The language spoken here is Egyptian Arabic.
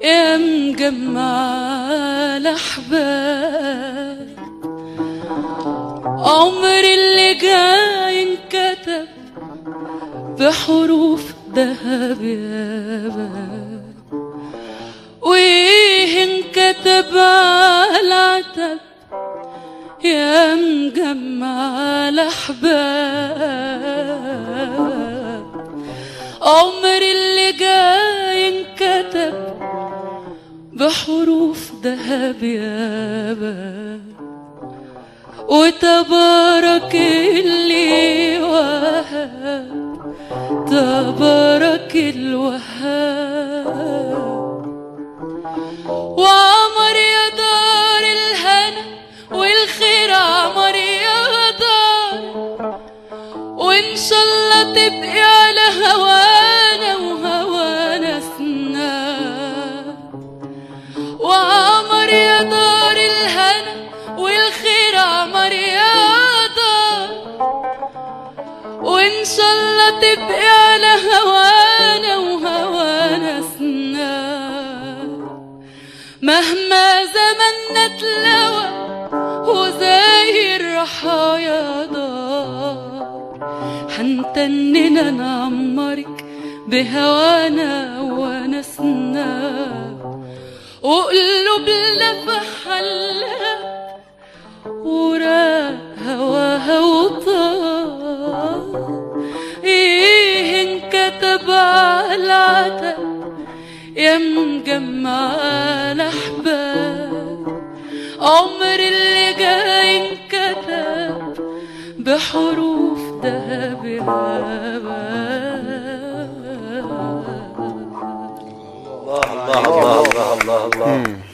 يا مجمع الأحباب عمر اللي جاي انكتب بحروف ذهب يا باب وإيه انكتب على العتب يا مجمع الأحباب عمر اللي جاي انكتب بحروف ذهب يا باب وتبارك اللي وهب تبارك الوهاب وعمر يا دار الهنا والخير عمر يا دار وان شاء الله تبقي على هوانا وهوانا سنان وعمر يا دار الهنا والخير عمر يا دار وان شاء الله تبقي على هوانا وهوانا سنان مهما زمننا تلوى وزي الرحايا دار حنتننا نعمرك بهوانا ونسنا وقلوبنا في حلك وراء هواها وطار ايه انكتب على العتب يا مجمع الأحباب عمر اللي جاي انكتب بحروف ذهب يا باب الله الله الله الله الله